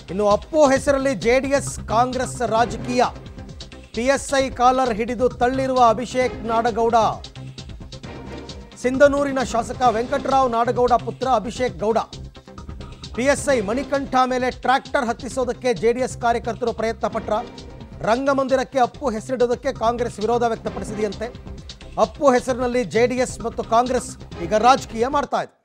ಇನ್ನು ಅಪ್ಪು ಹೆಸರಲ್ಲಿ ಜೆಡಿಎಸ್ ಕಾಂಗ್ರೆಸ್ ರಾಜಕೀಯ ಪಿಎಸ್ಐ ಕಾಲರ್ ಹಿಡಿದು ತಳ್ಳಿರುವ ಅಭಿಷೇಕ್ ನಾಡಗೌಡ ಸಿಂಧನೂರಿನ ಶಾಸಕ ವೆಂಕಟರಾವ್ ನಾಡಗೌಡ ಪುತ್ರ ಅಭಿಷೇಕ್ ಗೌಡ ಪಿಎಸ್ಐ ಮಣಿಕಂಠ ಮೇಲೆ ಟ್ರ್ಯಾಕ್ಟರ್ ಹತ್ತಿಸೋದಕ್ಕೆ ಜೆಡಿಎಸ್ ಕಾರ್ಯಕರ್ತರು ಪ್ರಯತ್ನ ಪಟ್ರ ರಂಗಮಂದಿರಕ್ಕೆ ಅಪ್ಪು ಹೆಸರಿಡೋದಕ್ಕೆ ಕಾಂಗ್ರೆಸ್ ವಿರೋಧ ವ್ಯಕ್ತಪಡಿಸಿದೆಯಂತೆ ಅಪ್ಪು ಹೆಸರಿನಲ್ಲಿ ಜೆಡಿಎಸ್ ಮತ್ತು ಕಾಂಗ್ರೆಸ್ ಈಗ ರಾಜಕೀಯ ಮಾಡ್ತಾ ಇದೆ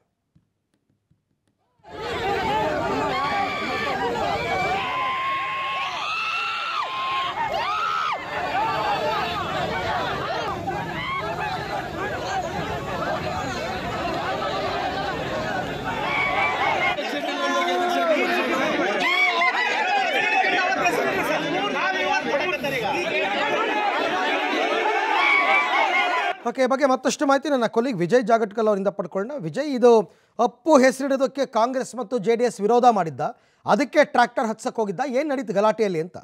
ಓಕೆ ಈ ಬಗ್ಗೆ ಮತ್ತಷ್ಟು ಮಾಹಿತಿ ನನ್ನ ಕೊಲಿಗ್ ವಿಜಯ್ ಜಾಗಟ್ಕಲ್ ಅವರಿಂದ ಪಡ್ಕೊಳ್ಳೋಣ ವಿಜಯ್ ಇದು ಅಪ್ಪು ಹೆಸರಿಡೋದಕ್ಕೆ ಕಾಂಗ್ರೆಸ್ ಮತ್ತು ಜೆ ಡಿ ಎಸ್ ವಿರೋಧ ಮಾಡಿದ್ದ ಅದಕ್ಕೆ ಟ್ರ್ಯಾಕ್ಟರ್ ಹತ್ಸಕ್ ಹೋಗಿದ್ದ ಏನು ನಡೀತು ಗಲಾಟೆಯಲ್ಲಿ ಅಂತ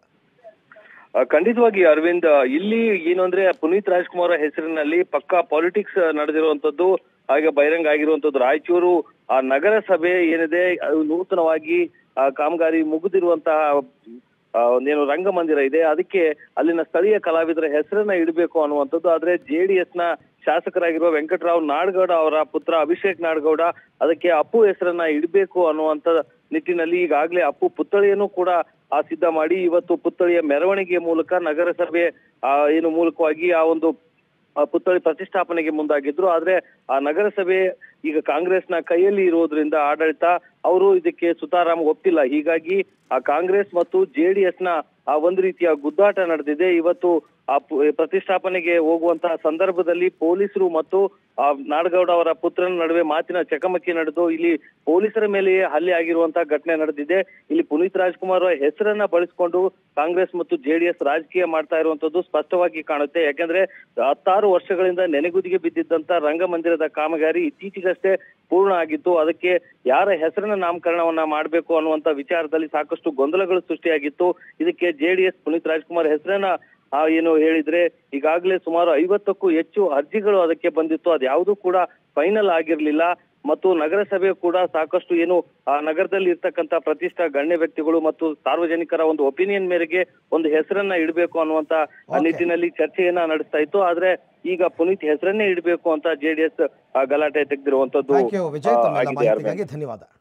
ಆ, ಖಂಡಿತವಾಗಿ ಅರವಿಂದ್ ಇಲ್ಲಿ ಏನು ಅಂದ್ರೆ ಪುನೀತ್ ರಾಜ್ಕುಮಾರ್ ಹೆಸರಿನಲ್ಲಿ ಪಕ್ಕಾ ಪಾಲಿಟಿಕ್ಸ್ ನಡೆದಿರುವಂತದ್ದು ಹಾಗೆ ಬಹಿರಂಗ ಆಗಿರುವಂತದ್ದು ರಾಯಚೂರು ಆ ನಗರಸಭೆ ಏನಿದೆ ಅದು ನೂತನವಾಗಿ ಆ, ಕಾಮಗಾರಿ ಮುಗಿದಿರುವಂತಹ ಆ, ಒಂದೇನು ರಂಗಮಂದಿರ ಇದೆ ಅದಕ್ಕೆ ಅಲ್ಲಿನ ಸ್ಥಳೀಯ ಕಲಾವಿದರ ಹೆಸರನ್ನ ಇಡಬೇಕು ಅನ್ನುವಂಥದ್ದು ಆದ್ರೆ ಜೆಡಿಎಸ್ ನ ಶಾಸಕರಾಗಿರುವ ವೆಂಕಟರಾವ್ ನಾಡಗೌಡ ಅವರ ಪುತ್ರ ಅಭಿಷೇಕ್ ನಾಡಗೌಡ ಅದಕ್ಕೆ ಅಪ್ಪು ಹೆಸರನ್ನ ಇಡಬೇಕು ಅನ್ನುವಂತ ನಿಟ್ಟಿನಲ್ಲಿ ಈಗಾಗಲೇ ಅಪ್ಪು ಪುತ್ಥಳಿಯನ್ನು ಕೂಡ ಆ ಸಿದ್ಧ ಮಾಡಿ ಇವತ್ತು ಪುತ್ಥಳಿಯ ಮೆರವಣಿಗೆ ಮೂಲಕ ನಗರಸಭೆ ಆ ಏನು ಮೂಲಕವಾಗಿ ಆ ಒಂದು ಆ ಪುತ್ಥಳಿ ಪ್ರತಿಷ್ಠಾಪನೆಗೆ ಮುಂದಾಗಿದ್ರು ಆದ್ರೆ ಆ ನಗರಸಭೆ ಈಗ ಕಾಂಗ್ರೆಸ್ನ ಕೈಯಲ್ಲಿ ಇರುವುದರಿಂದ ಆಡಳಿತ ಅವರು ಇದಕ್ಕೆ ಸುತಾರಾಮ್ ಒಪ್ಪಿಲ್ಲ ಹೀಗಾಗಿ ಆ ಕಾಂಗ್ರೆಸ್ ಮತ್ತು ಜೆಡಿಎಸ್ ನ ಆ ಒಂದು ರೀತಿಯ ಗುದ್ದಾಟ ನಡೆದಿದೆ ಇವತ್ತು ಆ ಪು- ಪ್ರತಿಷ್ಠಾಪನೆಗೆ ಹೋಗುವಂತಹ ಸಂದರ್ಭದಲ್ಲಿ ಪೊಲೀಸರು ಮತ್ತು ಆ ನಾಡಗೌಡ ಅವರ ಪುತ್ರನ ನಡುವೆ ಮಾತಿನ ಚಕಮಕಿ ನಡೆದು ಇಲ್ಲಿ ಪೊಲೀಸರ ಮೇಲೆಯೇ ಹಲ್ಲೆ ಆಗಿರುವಂತಹ ಘಟನೆ ನಡೆದಿದೆ ಇಲ್ಲಿ ಪುನೀತ್ ರಾಜ್ಕುಮಾರ್ ಅವರ ಹೆಸರನ್ನ ಬಳಸಿಕೊಂಡು ಕಾಂಗ್ರೆಸ್ ಮತ್ತು ಜೆಡಿಎಸ್ ರಾಜಕೀಯ ಮಾಡ್ತಾ ಇರುವಂತದ್ದು ಸ್ಪಷ್ಟವಾಗಿ ಕಾಣುತ್ತೆ ಯಾಕಂದ್ರೆ ಹತ್ತಾರು ವರ್ಷಗಳಿಂದ ನೆನೆಗುದಿಗೆ ಬಿದ್ದಿದ್ದಂತ ರಂಗಮಂದಿರದ ಕಾಮಗಾರಿ ಇತ್ತೀಚೆಗಷ್ಟೇ ಪೂರ್ಣ ಆಗಿತ್ತು ಅದಕ್ಕೆ ಯಾರ ಹೆಸರನ್ನ ನಾಮಕರಣವನ್ನ ಮಾಡಬೇಕು ಅನ್ನುವಂತ ವಿಚಾರದಲ್ಲಿ ಸಾಕಷ್ಟು ಗೊಂದಲಗಳು ಸೃಷ್ಟಿಯಾಗಿತ್ತು ಇದಕ್ಕೆ ಜೆಡಿಎಸ್ ಪುನೀತ್ ರಾಜ್ಕುಮಾರ್ ಹೆಸರನ್ನ ಆ ಏನು ಹೇಳಿದ್ರೆ ಈಗಾಗಲೇ ಸುಮಾರು ಐವತ್ತಕ್ಕೂ ಹೆಚ್ಚು ಅರ್ಜಿಗಳು ಅದಕ್ಕೆ ಬಂದಿತ್ತು ಅದ್ಯಾವುದೂ ಕೂಡ ಫೈನಲ್ ಆಗಿರ್ಲಿಲ್ಲ ಮತ್ತು ನಗರಸಭೆ ಕೂಡ ಸಾಕಷ್ಟು ಏನು ಆ ನಗರದಲ್ಲಿ ಇರ್ತಕ್ಕಂತ ಪ್ರತಿಷ್ಠಾ ಗಣ್ಯ ವ್ಯಕ್ತಿಗಳು ಮತ್ತು ಸಾರ್ವಜನಿಕರ ಒಂದು ಒಪಿನಿಯನ್ ಮೇರೆಗೆ ಒಂದು ಹೆಸರನ್ನ ಇಡಬೇಕು ಅನ್ನುವಂತ Okay. ನಿಟ್ಟಿನಲ್ಲಿ ಚರ್ಚೆಯನ್ನ ನಡೆಸ್ತಾ ಇತ್ತು ಆದ್ರೆ ಈಗ ಪುನೀತ್ ಹೆಸರನ್ನೇ ಇಡಬೇಕು ಅಂತ ಜೆಡಿಎಸ್ ಗಲಾಟೆ ತೆಗೆದಿರುವಂತದ್ದು ಥ್ಯಾಂಕ್ ಯು ವಿಜಯ್ ತಮ್ಮೆಲ್ಲ ಆಗಿದೆ ಅರವಿಂದ್. ಮಾಹಿತಿಗಾಗಿ ಧನ್ಯವಾದ